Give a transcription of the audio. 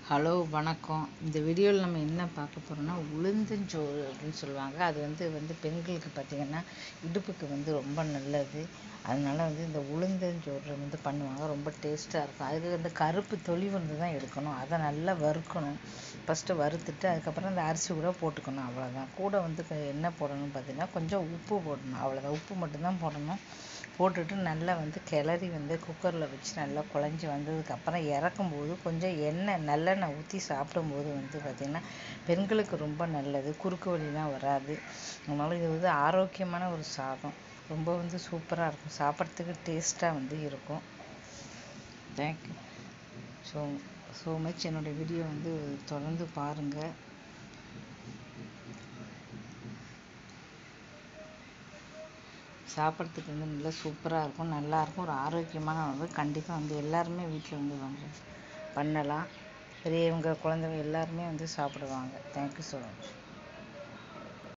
hello வணக்கம் இந்த வீடியோவில் நம்ம என்ன பார்க்க போகிறோம்னா உளுந்தஞ்சோறு அப்படின்னு சொல்லுவாங்க அது வந்து வந்து பெண்களுக்கு பார்த்திங்கன்னா இடுப்புக்கு வந்து ரொம்ப நல்லது அதனால வந்து இந்த உளுந்தஞ்சோறு வந்து பண்ணுவாங்க ரொம்ப டேஸ்ட்டாக இருக்கும் அதுக்கு வந்து கருப்பு தொளி வந்து தான் எடுக்கணும் அதை நல்லா வறுக்கணும் ஃபஸ்ட்டு வறுத்துட்டு அதுக்கப்புறம் அந்த அரிசி கூட போட்டுக்கணும் அவ்வளோதான் கூட வந்து க- என்ன போடணும்னு பார்த்தீங்கன்னா கொஞ்சம் உப்பு போடணும் அவ்வளோதான் உப்பு மட்டும்தான் போடணும் போட்டுட்டு நல்லா வந்து கிளறி வந்து குக்கரில் வச்சு நல்லா குழஞ்சி வந்ததுக்கப்புறம் இறக்கும்போது கொஞ்சம் எண்ணெய் நல்லெண்ணெய் ஊற்றி சாப்பிடும்போது வந்து பார்த்திங்கன்னா பெண்களுக்கு ரொம்ப நல்லது குறுக்கு வலிலாம் வராது அதனால இது வந்து ஆரோக்கியமான ஒரு சாதம் ரொம்ப வந்து சூப்பராக இருக்கும் சாப்பிட்றதுக்கு டேஸ்ட்டாக வந்து இருக்கும் தேங்க்யூ ஸோ ஸோ மச் என்னோடய வீடியோ வந்து தொடர்ந்து பாருங்கள் சாப்பிட்றதுக்கு வந்து நல்லா சூப்பராக இருக்கும் நல்லாயிருக்கும் ஒரு ஆரோக்கியமான உணவு கண்டிப்பாக வந்து எல்லாருமே வீட்டில் வந்து வந்து பண்ணலாம் பெரியவங்க குழந்தைங்க எல்லாருமே வந்து சாப்பிடுவாங்க தேங்க்யூ ஸோ மச்